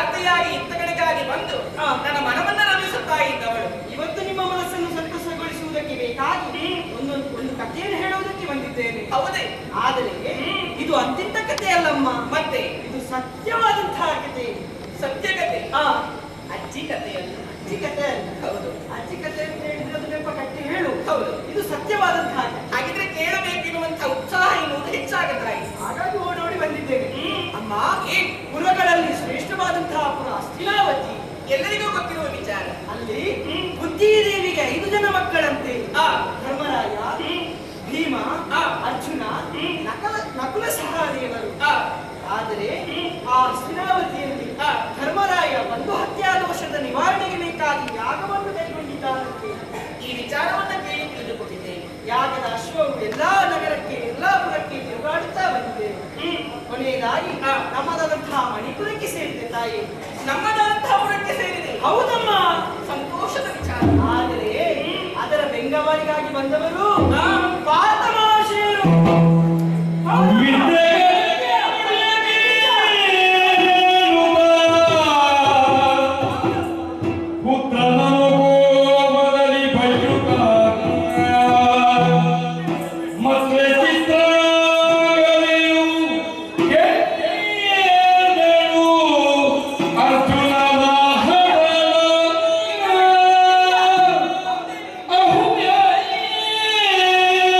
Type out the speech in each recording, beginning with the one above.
ವಿದ್ಯಾರ್ಥಿಯಾಗಿ ಇತ್ತ ಕಡೆಗಾಗಿ ಬಂದು ಹಾ. ನನ್ನ ಮನವನ್ನ ರಮಿಸುತ್ತಾ ಇದ್ದವಳು ಇವತ್ತು ನಿಮ್ಮ ಮನಸ್ಸನ್ನು ಸಂತೋಷಗೊಳಿಸುವುದಕ್ಕೆ ಬೇಕಾಗಿ ಒಂದೊಂದು ಒಂದು ಕಥೆಯನ್ನು ಹೇಳುವುದಕ್ಕೆ ಬಂದಿದ್ದೇನೆ ಹೌದೇ ಆದರೆ ಇದು ಅಂತಿಂತ ಕಥೆ ಅಲ್ಲಮ್ಮ ಮತ್ತೆ ಇದು ಸತ್ಯವಾದಂತಹ ಕಥೆ ಸತ್ಯಕತೆ ಆ ಅಜ್ಜಿ ಕಥೆಯಲ್ಲ ಅಜ್ಜಿ ಕಥೆ ಅಲ್ಲ ಹೌದು ಅಜ್ಜಿ ಕಥೆ ಅಂತ ಹೇಳಿದ್ರೆ ಅದು ನೆಪ ಕಟ್ಟಿ ಹೇಳು ಹೌದು ಇದು ಸತ್ಯವಾದಂತಹ ಕಥೆ ಹಾಗಿದ್ರೆ ಕೇಳಬೇಕೆನ್ನುವಂತ ಉತ್ಸಾಹ ಎನ್ನುವುದು ಹೆಚ್ಚಾಗುತ್ತಾಯಿತು ಹಾಗಾಗಿ ಓಡೋಡಿ ಬಂದಿದ್ದೇನೆ ಅಮ್ಮ ಈ ಪುರಗಳಲ್ಲಿ ಶ್ರೇಷ್ಠವಾದಂತಹ ಪುರ ಅಸ್ಥಿನಾವತಿ ಎಲ್ಲರಿಗೂ ಗೊತ್ತಿರುವ ವಿಚಾರ ಅಲ್ಲಿ ಬುದ್ಧಿದೇವಿಗೆ ಐದು ಜನ ಮಕ್ಕಳಂತೆ ಆ ಧರ್ಮರಾಯ ಭೀಮ ಆ. ಅರ್ಜುನ ನಕಲ ನಕುಲ ಸಹದೇವರು ಆ ಆದರೆ ಆ ಹಸ್ತಿನಾವತಿಯಲ್ಲಿ ಆ. ಧರ್ಮರಾಯ ಬಂಧು ಹತ್ಯಾ ದೋಷದ ನಿವಾರಣೆಗೆ ಬೇಕಾಗಿ ಯಾಗವನ್ನು ಕೈಗೊಂಡಿದ್ದಾನಂತೆ ಈ ವಿಚಾರವನ್ನ ಕೇಳಿ ತಿಳಿದುಕೊಂಡಿದ್ದೇನೆ ಯಾಗದ ಅಶ್ವವು ಎಲ್ಲಾ ನಗರಕ್ಕೆ ಎಲ್ಲಾ ಪುರಕ್ಕೆ ತಿರುಗಾಡುತ್ತಾ ಬಂದಿದೆ ಕೊನೆಯದಾಗಿ ಆ. ನಮ್ಮದಾದಂತಹ ಮಣಿಪುರಕ್ಕೆ ಸೇರಿದೆ ತಾಯಿ ನಮ್ಮದಂತಹ ಪುರಕ್ಕೆ ಸೇರಿದೆ ಹೌದಮ್ಮ ಸಂತೋಷದ ವಿಚಾರ ಆದರೆ ಅದರ ಬೆಂಗಾವಲಿಗಾಗಿ ಬಂದವರು ಆ. ಪಾತ ಮಹರ್ಷಿಯರು ಅರ್ಜುನ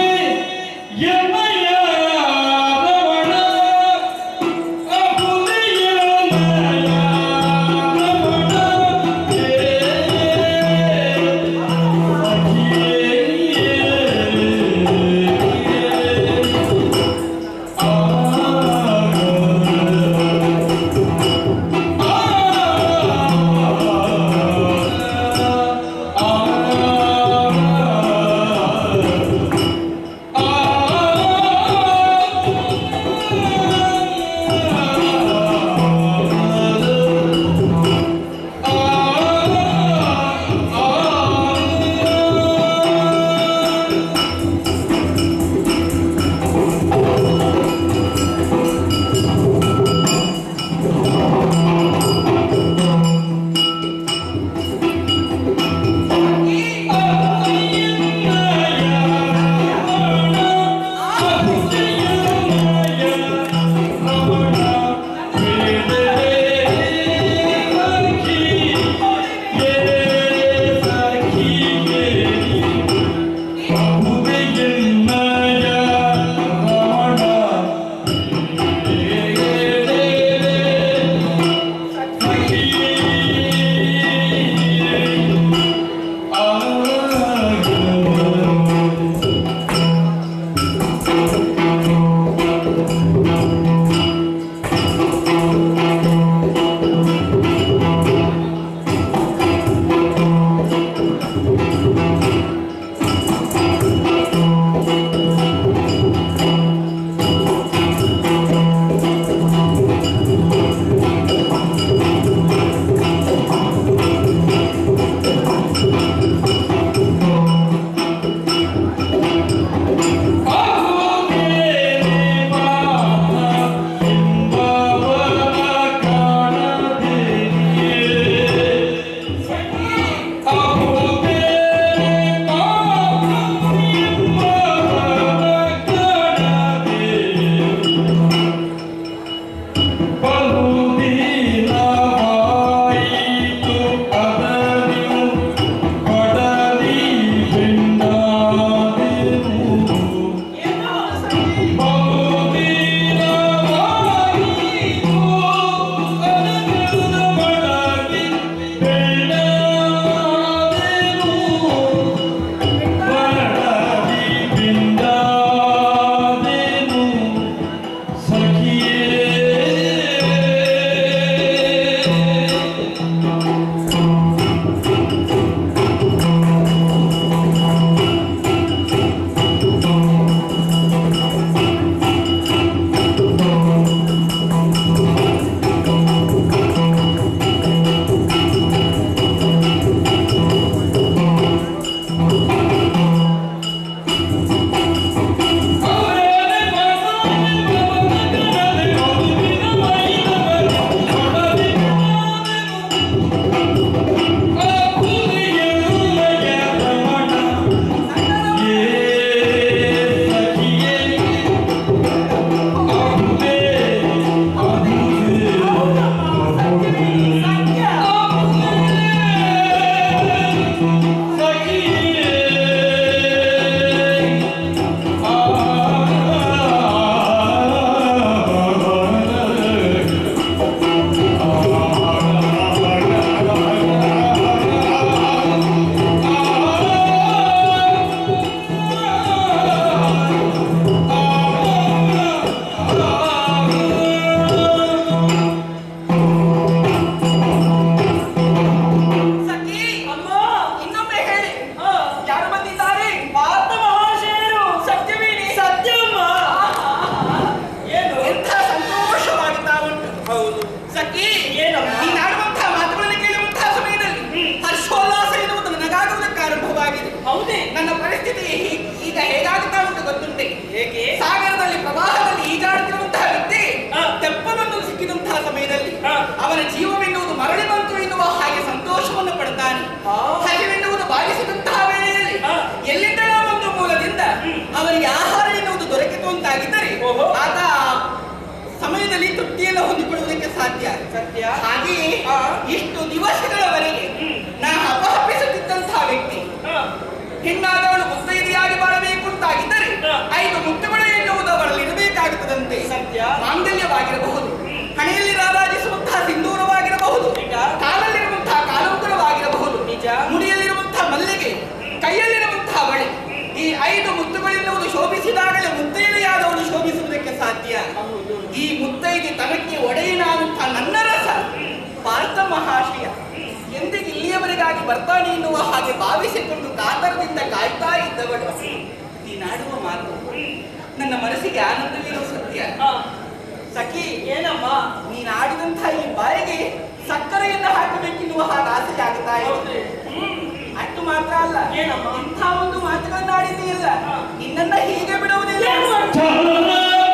ಹೀ- ಈಗ ಹೇಗಾಗುತ್ತಾ ಉಂಟು ಗೊತ್ತುಂಟೆ ಹೇಗೆ ಸಾಗರದಲ್ಲಿ ಪ್ರವಾಹದಲ್ಲಿ ಈಜಾಡುತ್ತಿರುವಂತಹ ವ್ಯಕ್ತಿ ಹಾ. ತೆಪ್ಪವನ್ನು ಸಿಕ್ಕಿದಂತಹ ಸಮಯದಲ್ಲಿ ಹಾ. ಅವನ ಜೀವವೆನ್ನುವುದು ಮರಳಿ ಬಂತು ಎನ್ನುವ ಹಾಗೆ ಸಂತೋಷವನ್ನು ಪಡುತ್ತಾನೆ ಹಾ. ಹಸಿವೆನ್ನುವುದು ಬಾಧಿಸಿದಂತಹ ವೇಳೆಯಲ್ಲಿ ಹಾ. ಎಲ್ಲಿಂದಲೋ ಒಂದು ಮೂಲದಿಂದ ಹ್ಮ್. ಅವನಿಗೆ ಆಹಾರ ಎನ್ನುವುದು ದೊರಕಿತು ಅಂತಾಗಿದ್ದರೆ ಓಹೋ. ಆತ ಆ ಸಮಯದಲ್ಲಿ ತೃಪ್ತಿಯನ್ನು ಹೊಂದಿಕೊಳ್ಳುವುದಕ್ಕೆ ಸಾಧ್ಯ ಸತ್ಯ ಹಾಗೆಯೇ ಹಾ. ಇಷ್ಟು ದಿವಸಗಳವರೆಗೆ ಹ್ಮ್. ನಾ ಅಪಹರಿಸುತ್ತಿದ್ದಂತಹ ವ್ಯಕ್ತಿ ಹಾ, ಹೆಣ್ಣಾದವಳು ಮುತ್ತೈದೆಯಾಗಿ ಬಾಳಬೇಕು ಅಂತಾಗಿದ್ದರೆ ಹಾ. ಐದು ಮುತ್ತುಗಳು ಎನ್ನುವುದು ಅವರಲ್ಲಿ ಇರಬೇಕಾಗುತ್ತದಂತೆ ಸತ್ಯ ಮಾಂಗಲ್ಯವಾಗಿರಬಹುದು ಹಣೆಯಲ್ಲಿ ರಾರಾಜಿಸುವಂತಹ ಸಿಂಧೂರವಾಗಿರಬಹುದು ನಿಜ. ಕಾಲಲ್ಲಿರುವಂತಹ ಕಾಲುಂಗುರವಾಗಿರಬಹುದು ನಿಜ. ಮುಡಿಯಲ್ಲಿರುವಂತಹ ಮಲ್ಲಿಗೆ ಕೈಯಲ್ಲಿರುವಂತಹ ಬಳೆ ಈ ಐದು ಮುತ್ತುಗಳೆನ್ನುವುದು ಶೋಭಿಸಿದಾಗಲೇ ಮುತ್ತೈದೆಯಾದವಳು ಶೋಭಿಸುವುದಕ್ಕೆ ಸಾಧ್ಯ ಹೌದು ಈ ಮುತ್ತೈದೆ ತನಕ್ಕೆ ಒಡೆಯನಾದಂತಹ ನನ್ನ ರಸ ಪಾರ್ಥ ಮಹಾಶಯ ಎಂದಿಗೆ ಇಲ್ಲಿಯವರೆಗಾಗಿ ಬರ್ತಾನೆ ಎನ್ನುವ ಹಾಗೆ ಭಾವಿಸಿಕೊಂಡು ಕಾತರದಿಂದ ಕಾಯ್ತಾ ಇದ್ದವಳು ನೀನಾಡುವ ಮಾತು ನನ್ನ ಮನಸ್ಸಿಗೆ ಆನಂದವಿರೋ ಸತ್ಯ ಹಾ, ಸಖಿ ಏನಮ್ಮ ನೀನಾಡಿದಂತಹ ಈ ಬಾಯಿಗೆ ಸಕ್ಕರೆಯನ್ನು ಹಾಕಬೇಕೆನ್ನುವ ಹಾಗೆ ಆಸೆ ಆಗ್ತಾ ಇದೆ ಹೌದ್ರಿ? ಹ್ಮ್. ಅಷ್ಟು ಮಾತ್ರ ಅಲ್ಲ ಏನಮ್ಮ? ಇಂಥ ಒಂದು ಮಾತುಗಳನ್ನ ಆಡಿದೆಯಲ್ಲ ಹಾ. ನಿನ್ನನ್ನ ಹೀಗೆ ಬಿಡುವುದಿಲ್ಲ ಏನು ಮಾಡ್ತಿ?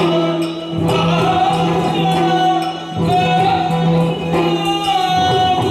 Oh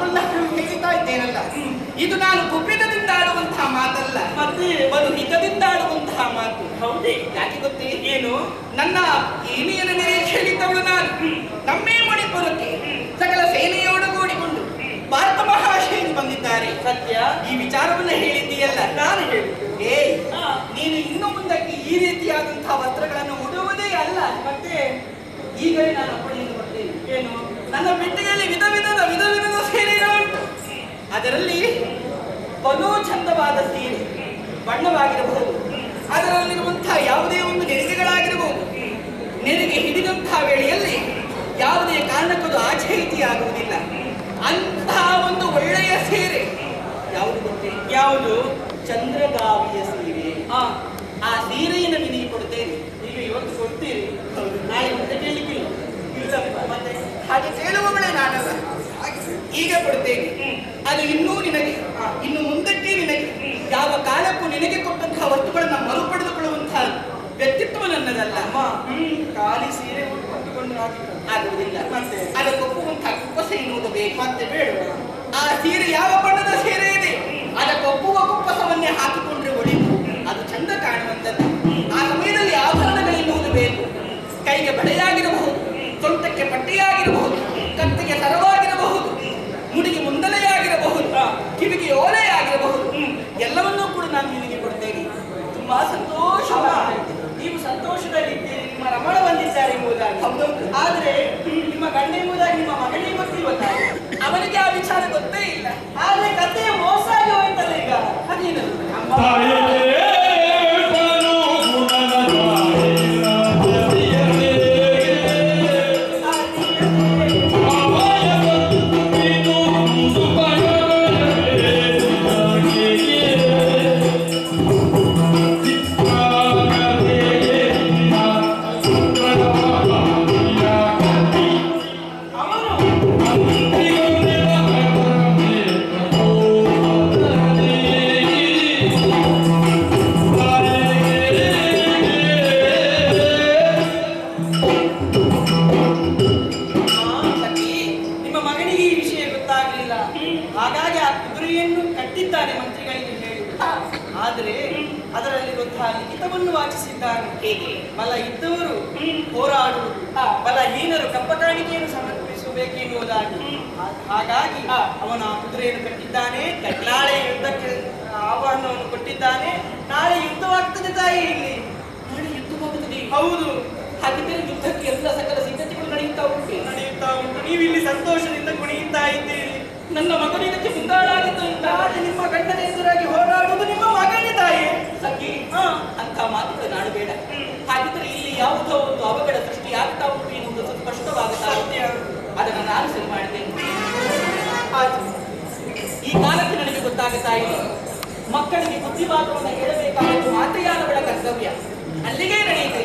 ಮಾತುಗಳನ್ನ ಹೇಳ್ತಾ ಇದ್ದೇನಲ್ಲ ಇದು ನಾನು ಕುಪಿತದಿಂದ ಆಡುವಂತಹ ಮಾತಲ್ಲ ಮತ್ತೆ ಬಲು ಹಿತದಿಂದ ಆಡುವಂತಹ ಮಾತು ಹೌದೇ ಯಾಕೆ ಗೊತ್ತೇ ಏನು ನನ್ನ ಏನಿಯನ ನಿರೀಕ್ಷೆಯಲ್ಲಿದ್ದವಳು ನಾನು ನಮ್ಮೇ ಮಣಿಪುರಕ್ಕೆ ಸಕಲ ಸೇನೆಯೊಡಗೂಡಿಕೊಂಡು ಭಾರತ ಮಹಾಶಯರು ಬಂದಿದ್ದಾರೆ ಸತ್ಯ ಈ ವಿಚಾರವನ್ನ ಹೇಳಿದ್ದೀಯಲ್ಲ ನಾನು ಹೇಳಿದ್ದು ಏ ಹಾ. ನೀನು ಇನ್ನು ಮುಂದಕ್ಕೆ ಈ ರೀತಿಯಾದಂತಹ ವಸ್ತ್ರಗಳನ್ನು ಉಡುವುದೇ ಅಲ್ಲ ಮತ್ತೆ ಈಗಲೇ ನಾನು ಅಪ್ಪಣೆಯನ್ನು ಕೊಡ್ತೇನೆ ಏನು ನನ್ನ ಪೆಟ್ಟಿಗೆಯಲ್ಲಿ ವಿಧ ವಿಧದ ವಿಧ ವಿಧದ ಸೀರೆಗಳುಂಟು ಅದರಲ್ಲಿ ಬಲು ಚಂದವಾದ ಸೀರೆ ಬಣ್ಣವಾಗಿರಬಹುದು ಅದರಲ್ಲಿರುವಂತಹ ಯಾವುದೇ ಒಂದು ನೆರಿಗೆಗಳಾಗಿರಬಹುದು ನೆರಿಗೆ ಹಿಡಿದಂತಹ ವೇಳೆಯಲ್ಲಿ ಯಾವುದೇ ಕಾರಣಕ್ಕದು ಆಚೆ ಇತಿ ಆಗುವುದಿಲ್ಲ ಅಂತಹ ಒಂದು ಒಳ್ಳೆಯ ಸೀರೆ ಯಾವುದು ಗೊತ್ತೇ ಯಾವುದು ಚಂದ್ರಗಾವಿಯ ಸೀರೆ ಆ ಆ ಸೀರೆಯನ್ನು ನಿನಗೆ ಕೊಡ್ತೇನೆ ಈಗ ಇವತ್ತು ಕೊಡ್ತೀರಿ ನಾಳೆ ಮತ್ತೆ ಕೇಳಲಿಕ್ಕಿಲ್ಲ ಇಲ್ಲಪ್ಪ, ಮತ್ತೆ ಹಾಗೆ ಕೇಳುವವಳೇ ನಾನಲ್ಲ ಈಗ ಕೊಡ್ತೇನೆ ಅದು ಇನ್ನೂ ನಿನಗೆ ಇನ್ನು ಮುಂದಕ್ಕೆ ನಿನಗೆ ಯಾವ ಕಾಲಕ್ಕೂ ನಿನಗೆ ಕೊಟ್ಟಂತಹ ವಸ್ತುಗಳನ್ನ ಮರುಪಡೆದುಕೊಳ್ಳುವಂತಹ ವ್ಯಕ್ತಿತ್ವ ನನ್ನದಲ್ಲ ಅಮ್ಮ ಖಾಲಿ ಸೀರೆ ಉಟ್ಕೊಂಡು ಹಾಕಿದ್ದು ಆಗುವುದಿಲ್ಲ ಮತ್ತೆ? ಅದಕ್ಕೊಪ್ಪುವಂತಹ ಕುಪ್ಪಸ ಎನ್ನುವುದು ಬೇಕು ಮತ್ತೆ ಬೇಡ ಆ ಸೀರೆ ಯಾವ ಬಣ್ಣದ ಸೀರೆ ಇದೆ ಅದಕ್ಕೊಪ್ಪುವ ಕುಪ್ಪಸವನ್ನೇ ಹಾಕಿಕೊಂಡ್ರೆ ಒಳಿತು ಅದು ಚಂದ ಕಾಣುವಂಥದ್ದು ಆ ಸಮಯದಲ್ಲಿ ಆಭರಣಗಳೆನ್ನುವುದು ಬೇಕು ಕೈಗೆ ಬಳೆಯಾಗಿರಬಹುದು ಸೊಂಟಕ್ಕೆ ಪಟ್ಟಿಯಾಗಿರಬಹುದು ಕತ್ತಿಗೆ ಸರವಾಗಿರಬಹುದು ಮುಡಿಗೆ ಮುಂದಲೆಯಾಗಿರಬಹುದು ಕಿವಿಗೆ ಓಲೆಯಾಗಿರಬಹುದು ಎಲ್ಲವನ್ನೂ ಕೂಡ ನಾನು ನಿನಗೆ ಕೊಡ್ತೇನೆ ತುಂಬಾ ಸಂತೋಷ ನೀವು ಸಂತೋಷದಲ್ಲಿದ್ದೀರಿ ನಿಮ್ಮ ರಮಣ ಬಂದಿದ್ದಾರೆ ಎಂಬುದಾಗಿ ಹೌದೌದು. ಆದ್ರೆ ನಿಮ್ಮ ಗಂಡ ಎಂಬುದಾಗಿ ನಿಮ್ಮ ಮಗಳಿಗೆ ಗೊತ್ತಿಲ್ವತ್ತಾಗಿ ಅವನಿಗೆ ಆ ವಿಚಾರ ಗೊತ್ತೇ ಇಲ್ಲ ಆದ್ರೆ ಕಥೆಯ ಮೋಸ ಆಗಿ ಹೋಯ್ತಲ್ಲ ಈಗ ಅದೇನದು ಅಮ್ಮ ಅವನು ಸಖಿ, ನಿಮ್ಮ ಮಗನಿಗೆ ಈ ವಿಷಯ ಗೊತ್ತಾಗಲಿಲ್ಲ ಹಾಗಾಗಿ ಆ ಕುದುರೆಯನ್ನು ಕಟ್ಟಿದ್ದಾನೆ ಮಂತ್ರಿಗಳಿಗೆ ಹೇಳಿ ಆದರೆ ಅದರಲ್ಲಿರುವಂತಹ ಲಿಖಿತವನ್ನು ವಾಚಿಸಿದ್ದಾನೆ ಹೇಗೆ ಬಲ ಇದ್ದವರು ಹೋರಾಡುವುದು ಬಲ ಹೀನರು ಕಪ್ಪ ಕಾಣಿಕೆಯನ್ನು ಸಮರ್ಪಿಸಬೇಕೆನ್ನುವುದಾಗಿ ಹಾ- ಹಾಗಾಗಿ ಅವನು ಆ ಕುದುರೆಯನ್ನು ಕಟ್ಟಿದ್ದಾನೆ ನಾಳೆ ಯುದ್ಧಕ್ಕೆ ಆಹ್ವಾನವನ್ನು ಕೊಟ್ಟಿದ್ದಾನೆ ನಾಳೆ ಯುದ್ಧವಾಗ್ತದೆ ತಾಯಿ ಇಲ್ಲಿ ನಾಳೆ ಯುದ್ಧವಾಗುತ್ತದೆ ಹೌದು ಹಾಗಿದ್ದರೆ ಯುದ್ಧಕ್ಕೆ ಎಲ್ಲ ಸಕಲ ಸಿದ್ಧತೆಗಳು ನಡೆಯುತ್ತಾ ಉಂಟು ನಡೆಯುತ್ತಾ ಉಂಟು ನೀವು ಇಲ್ಲಿ ಸಂತೋಷದಿಂದ ಕುಣಿಯುತ್ತಾ ಇದ್ದೀರಿ ನನ್ನ ಮಗನು ಇದಕ್ಕೆ ಮುಂದಾಳಾಗಿದ್ದು ಇಲ್ಲ ನಾಳೆ ನಿಮ್ಮ ಗಂಡನ ಎದುರಾಗಿ ಹೋರಾಡುವುದು ನಿಮ್ಮ ಮಗನೇ ತಾಯಿ ಸಖಿ ಹಾ ಅಂತ ಮಾತುಗಳು ನಾಡಬೇಡ ಹಾಗಿದ್ದರೆ ಇಲ್ಲಿ ಯಾವುದೋ ಒಂದು ಅವಘಡ ಸೃಷ್ಟಿಯಾಗ್ತಾ ಉಂಟು ಎನ್ನುವುದು ಸ್ಪಷ್ಟವಾಗುತ್ತಾ ಸತ್ಯ. ಅದನ್ನು ನಾನು ಸರಿ ಮಾಡಿದ್ದೇನೆ ಆಯ್ತು. ಈ ಕಾಲಕ್ಕೆ ನನಗೆ ಗೊತ್ತಾಗುತ್ತಾ ಇದೆ ಮಕ್ಕಳಿಗೆ ಬುದ್ಧಿವಾದವನ್ನು ಹೇಳಬೇಕಾದ ಮಾತೆಯಾದವಳ ಕರ್ತವ್ಯ ಅಲ್ಲಿಗೆ ನಡೆಯುತ್ತೆ